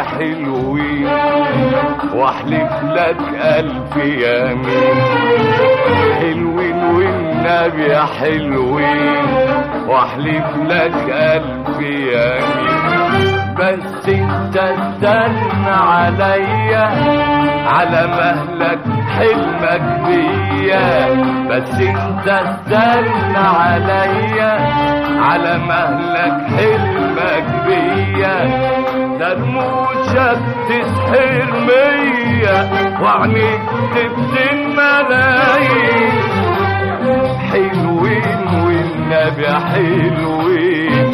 حلوين واحلف لك الف يمين حلوين والنبي يا حلوين واحلف لك الف يمين بس انت استنى عليا على مهلك حلمك بيا بس انت استنى عليا على مهلك حلمك بيا ده رموشك تسحر مية وعينيك تبتن ملايين حلوين والنبي حلوين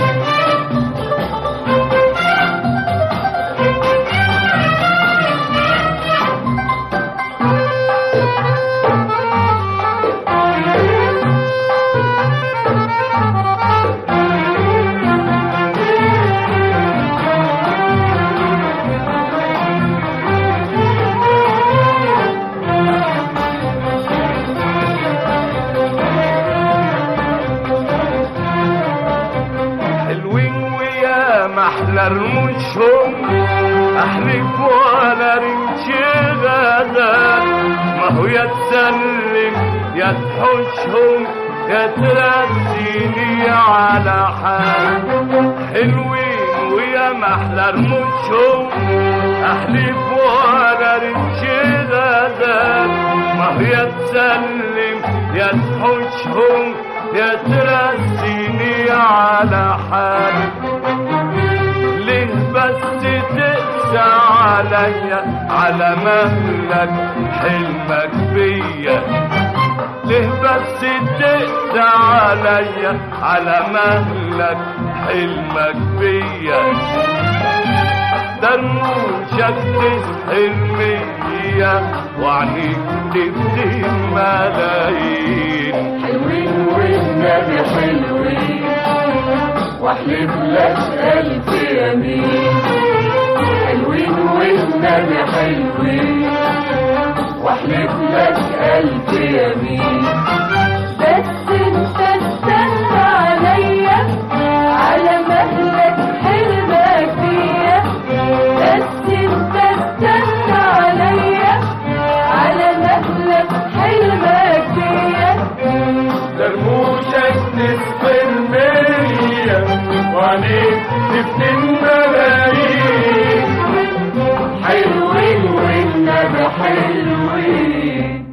حلوين ويا محلى رموشهم احلف ولا رمش غدا ما هو يا تسلم يا تحوشهم يا ترسيني على حال حلوين ويا محلى رموشهم احلف ولا رمش غدا ما هو يا تسلم يا تحوشهم يا ترسيني على حال ليه بس تقسى عليا على مهلك حلمك بيا ليه بس تقسى عليا على مهلك حلمك بيا دروشك تسحر مية وعنيك تبدي ملايين حلوين والنبي حلوين واحلف لك ألف يمين حلوين والنبي حلوين واحلف لك ألف يمين بس انت استنى عليا على مهلك حلمك بيا بس انت استنى عليا على مهلك حلمك بيا درموشك تسفر مية وعليك تفتن ملايين حلوين والنبي حلوين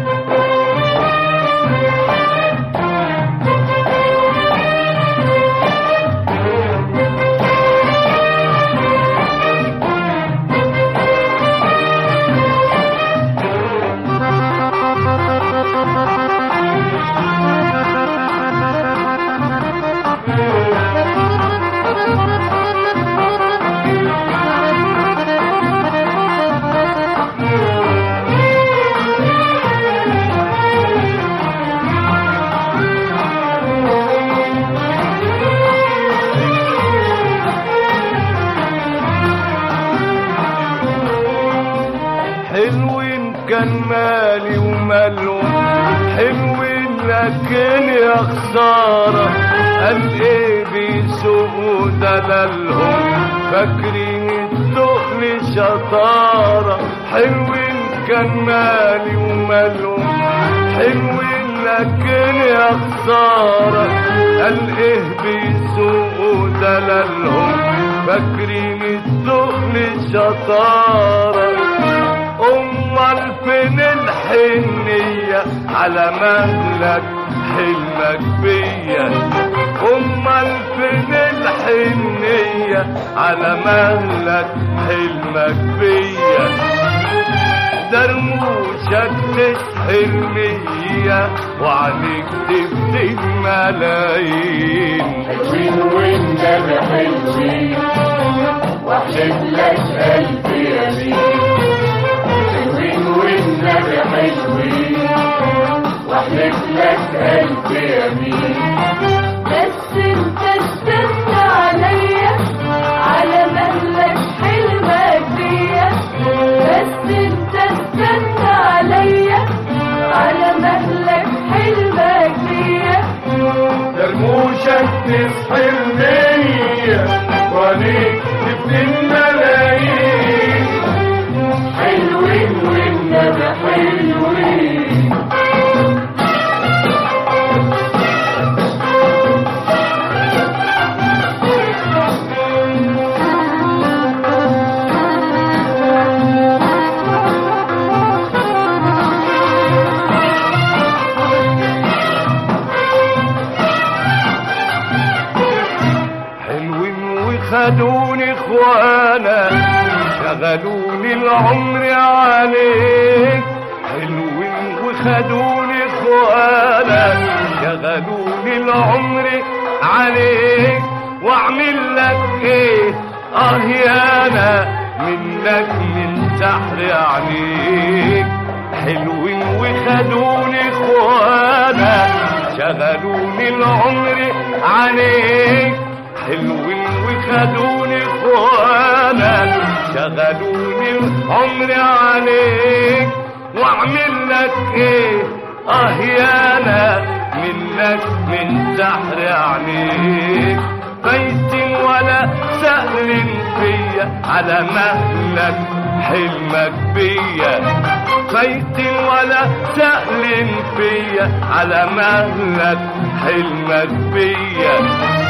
حلوين كان مالي ومالهم حلوين لكن يا خسارة قال ايه بيسوقوا دلالهم فاكرين التقل شطارة حلوين كان مالي ومالهم حلوين لكن يا خسارة قال ايه بيسوقوا دلالهم فاكرين التقل شطارة امال فين الحنية على مهلك حلمك بيا امال فين الحنية على مهلك حلمك بيا درموشك تسحر مية وعليك تبدي ملايين حلوين والنبي حلوين واحلف لك ألف يمين حلوين والنبي حلوين واحلف لك ألف يمين بس انت استنى عليا على مهلك حلمك بيا بس انت استنى عليا على مهلك حلمك بيا درموشك تسحر مية وعليك تبني الملايين العمر عليك حلوين وخدوني اخوانك شغلوني العمر عليك واعمل لك ايه اه يا انا منك من سحر عينيك حلوين وخدوني اخوانك شغلوني العمر عليك حلوين وخدوني اخوانك شغلوني العمر عليك واعمل لك ايه اه يا انا منك من سحر عينيك بيت ولا سهل فيا على مهلك حلمك بيا بيت ولا سهل فيا على مهلك حلمك بيا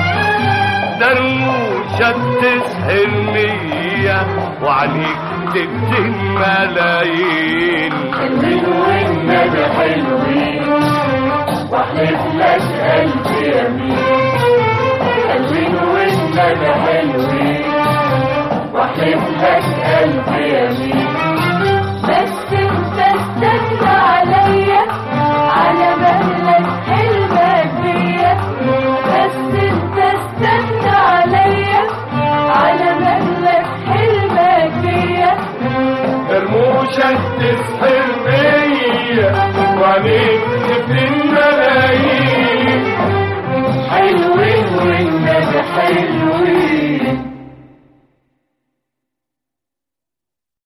درموشة تسحر مية وعليك تبتن ملايين حلوين والنبي حلوين واحلف لك ألف يمين حلوين والنبي حلوين واحلف لك ألف يمين بس انت استنى عليا على مهلك حلمك بيا بس انت استنى عليا على مهلك حلمك بيا رموشك تسحر مية وعليك تبتن ملايين حلوين والنبي حلوين